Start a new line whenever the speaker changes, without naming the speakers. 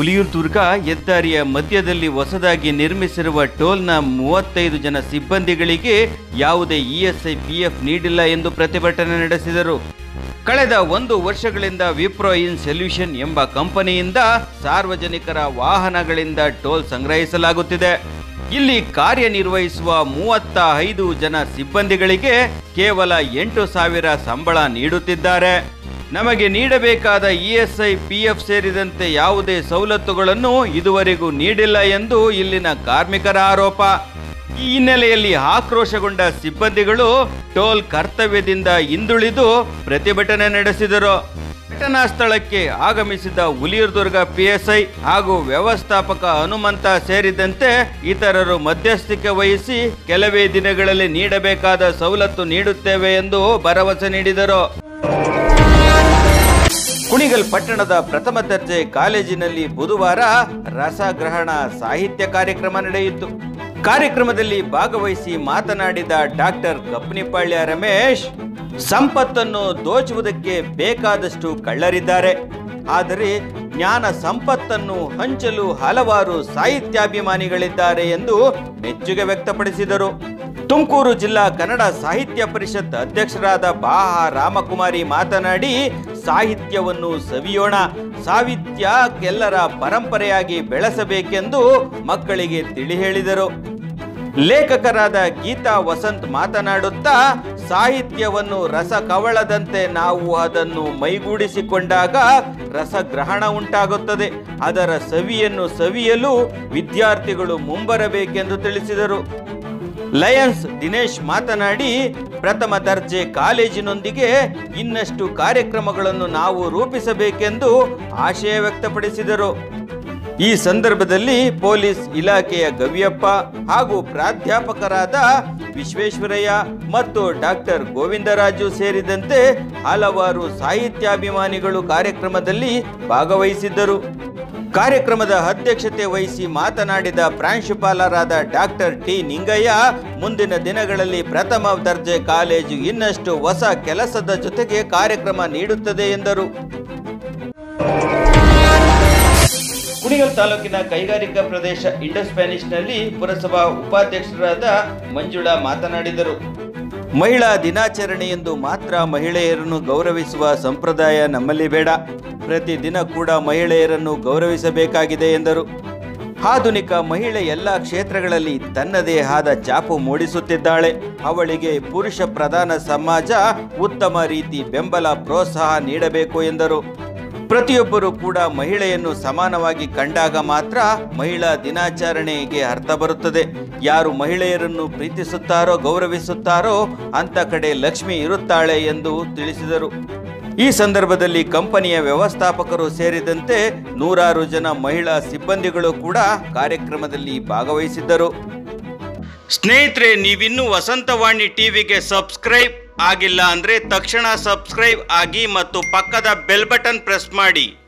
ಹುಲಿಯೂರ್ದುರ್ಗ ಹೆದ್ದಾರಿಯ ಮಧ್ಯದಲ್ಲಿ ಹೊಸದಾಗಿ ನಿರ್ಮಿಸಿರುವ ಟೋಲ್ನ ಮೂವತ್ತೈದು ಜನ ಸಿಬ್ಬಂದಿಗಳಿಗೆ ಯಾವುದೇ ಇಎಸ್ಐ ಪಿಎಫ್ ನೀಡಿಲ್ಲ ಎಂದು ಪ್ರತಿಭಟನೆ ನಡೆಸಿದರು ಕಳೆದ ಒಂದು ವರ್ಷಗಳಿಂದ ವಿಪ್ರೋ ಇನ್ ಸೊಲ್ಯೂಷನ್ ಎಂಬ ಕಂಪನಿಯಿಂದ ಸಾರ್ವಜನಿಕರ ವಾಹನಗಳಿಂದ ಟೋಲ್ ಸಂಗ್ರಹಿಸಲಾಗುತ್ತಿದೆ ಇಲ್ಲಿ ಕಾರ್ಯನಿರ್ವಹಿಸುವ ಮೂವತ್ತ ಐದು ಜನ ಸಿಬ್ಬಂದಿಗಳಿಗೆ ಕೇವಲ ಎಂಟು ಸಾವಿರ ಸಂಬಳ ನೀಡುತ್ತಿದ್ದಾರೆ ನಮಗೆ ನೀಡಬೇಕಾದ ಇಎಸ್ಐ ಪಿಎಫ್ ಸೇರಿದಂತೆ ಯಾವುದೇ ಸವಲತ್ತುಗಳನ್ನು ಇದುವರೆಗೂ ನೀಡಿಲ್ಲ ಎಂದು ಇಲ್ಲಿನ ಕಾರ್ಮಿಕರ ಆರೋಪ ಈ ಹಿನ್ನೆಲೆಯಲ್ಲಿ ಆಕ್ರೋಶಗೊಂಡ ಸಿಬ್ಬಂದಿಗಳು ಟೋಲ್ ಕರ್ತವ್ಯದಿಂದ ಹಿಂದುಳಿದು ಪ್ರತಿಭಟನೆ ನಡೆಸಿದರು ಘಟನಾ ಸ್ಥಳಕ್ಕೆ ಆಗಮಿಸಿದ ಹುಲಿಯೂರ್ದುರ್ಗ ಪಿಎಸ್ಐ ಹಾಗೂ ವ್ಯವಸ್ಥಾಪಕ ಹನುಮಂತ ಸೇರಿದಂತೆ ಇತರರು ಮಧ್ಯಸ್ಥಿಕೆ ವಹಿಸಿ ಕೆಲವೇ ದಿನಗಳಲ್ಲಿ ನೀಡಬೇಕಾದ ಸವಲತ್ತು ನೀಡುತ್ತೇವೆ ಎಂದು ಭರವಸೆ ನೀಡಿದರು ಕುಣಿಗಲ್ ಪಟ್ಟಣದ ಪ್ರಥಮ ದರ್ಜೆ ಕಾಲೇಜಿನಲ್ಲಿ ಬುಧವಾರ ರಸಗ್ರಹಣ ಸಾಹಿತ್ಯ ಕಾರ್ಯಕ್ರಮ ನಡೆಯಿತು ಕಾರ್ಯಕ್ರಮದಲ್ಲಿ ಭಾಗವಹಿಸಿ ಮಾತನಾಡಿದ ಡಾಕ್ಟರ್ ಕಪ್ಪನಿಪಾಳ್ಯ ರಮೇಶ್ ಸಂಪತ್ತನ್ನು ದೋಚುವುದಕ್ಕೆ ಬೇಕಾದಷ್ಟು ಕಳ್ಳರಿದ್ದಾರೆ ಆದರೆ ಜ್ಞಾನ ಸಂಪತ್ತನ್ನು ಹಂಚಲು ಹಲವಾರು ಸಾಹಿತ್ಯಾಭಿಮಾನಿಗಳಿದ್ದಾರೆ ಎಂದು ಮೆಚ್ಚುಗೆ ವ್ಯಕ್ತಪಡಿಸಿದರು ತುಮಕೂರು ಜಿಲ್ಲಾ ಕನ್ನಡ ಸಾಹಿತ್ಯ ಪರಿಷತ್ ಅಧ್ಯಕ್ಷರಾದ ಬಾಹ ರಾಮಕುಮಾರಿ ಮಾತನಾಡಿ ಸಾಹಿತ್ಯವನ್ನು ಸವಿಯೋಣ ಸಾಹಿತ್ಯ ಎಲ್ಲರ ಪರಂಪರೆಯಾಗಿ ಬೆಳೆಸಬೇಕೆಂದು ಮಕ್ಕಳಿಗೆ ತಿಳಿ ಹೇಳಿದರು ಲೇಖಕರಾದ ಗೀತಾ ವಸಂತ್ ಮಾತನಾಡುತ್ತಾ ಸಾಹಿತ್ಯವನ್ನು ರಸ ಕವಳದಂತೆ ನಾವು ಅದನ್ನು ಮೈಗೂಡಿಸಿಕೊಂಡಾಗ ರಸಗ್ರಹಣ ಉಂಟಾಗುತ್ತದೆ ಅದರ ಸವಿಯನ್ನು ಸವಿಯಲು ವಿದ್ಯಾರ್ಥಿಗಳು ಮುಂಬರಬೇಕೆಂದು ತಿಳಿಸಿದರು ಲಯನ್ಸ್ ದಿನೇಶ್ ಮಾತನಾಡಿ ಪ್ರಥಮ ದರ್ಜೆ ಕಾಲೇಜಿನೊಂದಿಗೆ ಇನ್ನಷ್ಟು ಕಾರ್ಯಕ್ರಮಗಳನ್ನು ನಾವು ರೂಪಿಸಬೇಕೆಂದು ಆಶಯ ವ್ಯಕ್ತಪಡಿಸಿದರು ಈ ಸಂದರ್ಭದಲ್ಲಿ ಪೊಲೀಸ್ ಇಲಾಖೆಯ ಗವಿಯಪ್ಪ ಹಾಗೂ ಪ್ರಾಧ್ಯಾಪಕರಾದ ವಿಶ್ವೇಶ್ವರಯ್ಯ ಮತ್ತು ಡಾಕ್ಟರ್ ಗೋವಿಂದರಾಜು ಸೇರಿದಂತೆ ಹಲವಾರು ಸಾಹಿತ್ಯಾಭಿಮಾನಿಗಳು ಕಾರ್ಯಕ್ರಮದಲ್ಲಿ ಭಾಗವಹಿಸಿದ್ದರು ಕಾರ್ಯಕ್ರಮದ ಅಧ್ಯಕ್ಷತೆ ವಹಿಸಿ ಮಾತನಾಡಿದ ಪ್ರಾಂಶುಪಾಲರಾದ ಡಾಕ್ಟರ್ ಟಿ ನಿಂಗಯ್ಯ ಮುಂದಿನ ದಿನಗಳಲ್ಲಿ ಪ್ರಥಮ ದರ್ಜೆ ಕಾಲೇಜು ಇನ್ನಷ್ಟು ಹೊಸ ಕೆಲಸದ ಜೊತೆಗೆ ಕಾರ್ಯಕ್ರಮ ನೀಡುತ್ತದೆ ಎಂದರು ಕುಣಿಗಲ್ ತಾಲೂಕಿನ ಕೈಗಾರಿಕಾ ಪ್ರದೇಶ ಇಂಡೋ ಸ್ಪ್ಯಾನಿಷ್ನಲ್ಲಿ ಪುರಸಭಾ ಉಪಾಧ್ಯಕ್ಷರಾದ ಮಂಜುಳಾ ಮಾತನಾಡಿದರು ಮಹಿಳಾ ದಿನಾಚರಣೆಯೆಂದು ಮಾತ್ರ ಮಹಿಳೆಯರನ್ನು ಗೌರವಿಸುವ ಸಂಪ್ರದಾಯ ನಮ್ಮಲ್ಲಿ ಬೇಡ ಪ್ರತಿದಿನ ಕೂಡ ಮಹಿಳೆಯರನ್ನು ಗೌರವಿಸಬೇಕಾಗಿದೆ ಎಂದರು ಆಧುನಿಕ ಮಹಿಳೆ ಎಲ್ಲ ಕ್ಷೇತ್ರಗಳಲ್ಲಿ ತನ್ನದೇ ಆದ ಚಾಪು ಮೂಡಿಸುತ್ತಿದ್ದಾಳೆ ಅವಳಿಗೆ ಪುರುಷ ಪ್ರಧಾನ ಸಮಾಜ ಉತ್ತಮ ರೀತಿ ಬೆಂಬಲ ಪ್ರೋತ್ಸಾಹ ನೀಡಬೇಕು ಎಂದರು ಪ್ರತಿಯೊಬ್ಬರು ಕೂಡ ಮಹಿಳೆಯನ್ನು ಸಮಾನವಾಗಿ ಕಂಡಾಗ ಮಾತ್ರ ಮಹಿಳಾ ದಿನಾಚರಣೆಗೆ ಅರ್ಥ ಬರುತ್ತದೆ ಯಾರು ಮಹಿಳೆಯರನ್ನು ಪ್ರೀತಿಸುತ್ತಾರೋ ಗೌರವಿಸುತ್ತಾರೋ ಅಂತ ಕಡೆ ಲಕ್ಷ್ಮಿ ಇರುತ್ತಾಳೆ ಎಂದು ತಿಳಿಸಿದರು ಈ ಸಂದರ್ಭದಲ್ಲಿ ಕಂಪನಿಯ ವ್ಯವಸ್ಥಾಪಕರು ಸೇರಿದಂತೆ ನೂರಾರು ಜನ ಮಹಿಳಾ ಸಿಬ್ಬಂದಿಗಳು ಕೂಡ ಕಾರ್ಯಕ್ರಮದಲ್ಲಿ ಭಾಗವಹಿಸಿದ್ದರು ಸ್ನೇಹಿತರೆ ನೀವಿನ್ನೂ ವಸಂತವಾಣಿ ಟಿವಿಗೆ ಸಬ್ಸ್ಕ್ರೈಬ್ ಆಗಿಲ್ಲ ಅಂದ್ರೆ ತಕ್ಷಣ ಸಬ್ಸ್ಕ್ರೈಬ್ ಆಗಿ ಮತ್ತು ಪಕ್ಕದ ಬೆಲ್ ಬಟನ್ ಪ್ರೆಸ್ ಮಾಡಿ